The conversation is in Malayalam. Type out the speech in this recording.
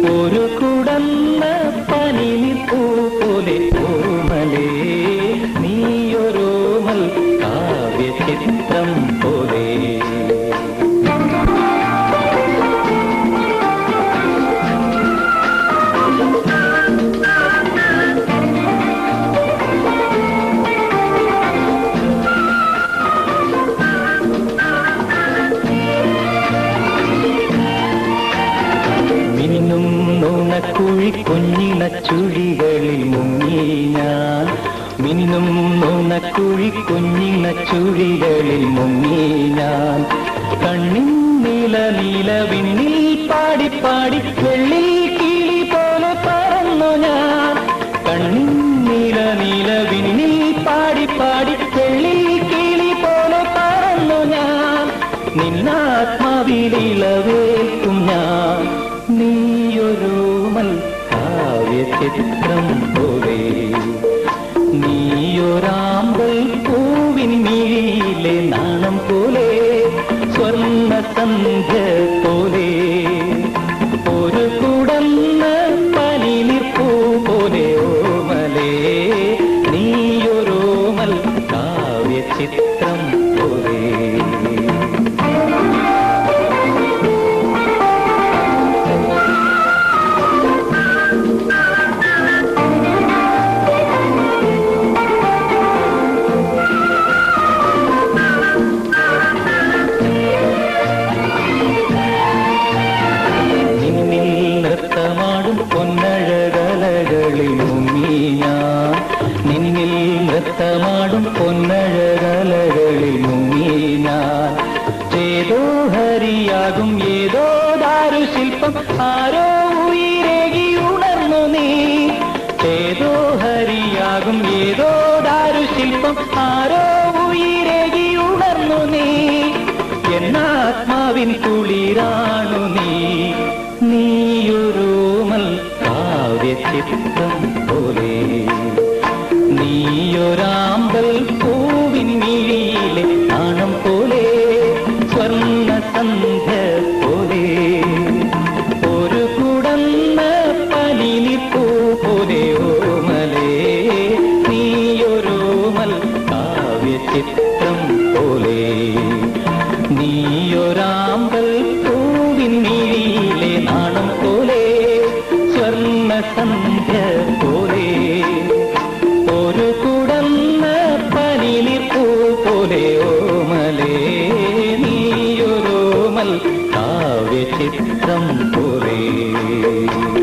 ഒരു കുടന്ന പനിനിപ്പൂ പോലെ ഓമലേ നീയൊരോമൽ കാവ്യചിത്രം പോലെ മിന്നും നുണക്കുഴി കുഞ്ഞിണ ചുഴികളിൽ മുങ്ങി ഞാൻ മിന്നും നുണക്കുഴി കുഞ്ഞിണ ചുഴികളിൽ മുങ്ങി ഞാൻ കണ്ണിൻ നീല നീല വിണ്ണിൽ പാടി പാടി വെള്ളി കിളി പോലെ പറന്നു ഞാൻ കണ്ണിൻ നീല നീല വിണ്ണിൽ പാടി പാടി വെള്ളി കിളി പോലെ പറന്നു ഞാൻ നിന്നാത്മാവിലിളവേൽക്കും ഞാൻ നീയൊരോമൽ കാവ്യചിത്രം പോലെ നീയൊരാമ്പൽ പൂവിൻ മിഴിയിലെ നാണം പോലെ സ്വർണ്ണ സന്ധ്യ പോലെ ഒരു കുടന്ന പനിനിപ്പൂ പോലെ ഓമലേ നീയൊരോമൽ കാവ്യചിത്രം പോലെ നിന്നിൽ നൃത്തമാടും പൊന്നഴകലകളിൽ മുങ്ങി ഞാൻ നിന്നിൽ നൃത്തമാടും പൊന്നഴകലകളിൽ മുങ്ങി ഞാൻ ഏതോ ഹരിയാകും ഏതോ ദാരുശില്പം ആരോ ഉയരേകി ഉണർന്നു നീ ഏതോ ഹരിയാകും ഏതോ ദാരുശില്പം ആരോ ഉയരേകി ഉണർന്നു നീ എന്നാത്മാവിൻ കുളിരാണു നീ നീയൊരോമൽ കാവ്യചിത്രം പോലെ നീയൊരാമ്പൽ പൂവിൻ മിഴിയിലെ നാണം പോലെ സ്വർണ്ണ സന്ധ്യ പോലെ ഒരു കുടന്ന പനിനിപ്പൂ പോലെ ഓമലേ നീയൊരോമൽ കാവ്യചിത്രം പോലെ നീയൊരാമ്പൽ പൂവിൻ മിഴിയിലെ നാണം പോലെ സ്വർണ്ണ സന്ധ്യ പോലെ ഒരു കുടന്ന പനിലിപ്പൂ പോലെ ഓമലേ നീയൊരോമൽ കാവ്യചിത്രം പോലെ